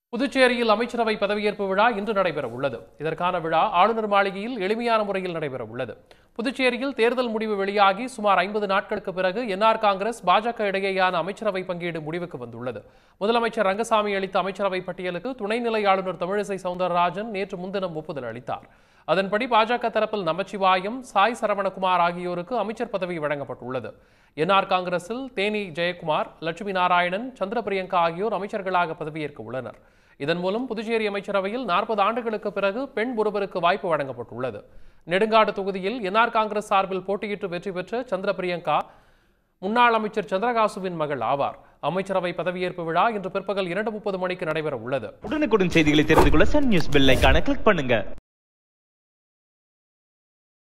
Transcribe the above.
புதுச்சேரியில் அமைச்சரவை பதவியேற்பு விழா இன்று நடைபெற உள்ளது இதற்கான விழா ஆளுநர் மாளிகையில் எளிமையான முறையில் நடைபெற உள்ளது புதுச்சேரியில் தேர்தல் முடிவு வெளியாகி சுமார் ஐம்பது நாட்களுக்கு பிறகு என்ஆர் காங்கிரஸ் பாஜக இடையேயான அமைச்சரவை பங்கீடு முடிவுக்கு வந்துள்ளது முதலமைச்சர் ரங்கசாமி அளித்த அமைச்சரவை பட்டியலுக்கு துணைநிலை ஆளுநர் தமிழிசை சவுந்தரராஜன் நேற்று முன்தினம் ஒப்புதல் அளித்தார் அதன்படி பாஜக தரப்பில் நமச்சிவாயம் சாய் சரவணகுமார் ஆகியோருக்கு அமைச்சர் பதவி வழங்கப்பட்டுள்ளது என்ஆர் காங்கிரஸில் தேனி ஜெயக்குமார் லட்சுமி நாராயணன் சந்திர பிரியங்கா ஆகியோர் அமைச்சர்களாக பதவியேற்க உள்ளனர் இதன் மூலம் புதுச்சேரி அமைச்சரவையில் நாற்பது ஆண்டுகளுக்கு பிறகு பெண் ஒருவருக்கு வாய்ப்பு வழங்கப்பட்டுள்ளது நெடுங்காடு தொகுதியில் என்ஆர் காங்கிரஸ் சார்பில் போட்டியிட்டு வெற்றி பெற்ற சந்திர பிரியங்கா முன்னாள் அமைச்சர் சந்திரகாசுவின் மகள் ஆவார் அமைச்சரவை பதவியேற்பு விழா இன்று பிற்பகல் இரண்டு முப்பது மணிக்கு நடைபெற உள்ளது உடனுக்குடன் செய்திகளை தெரிந்து கொள்ள சன் நியூஸ் பெல் ஐகானை கிளிக் பண்ணுங்க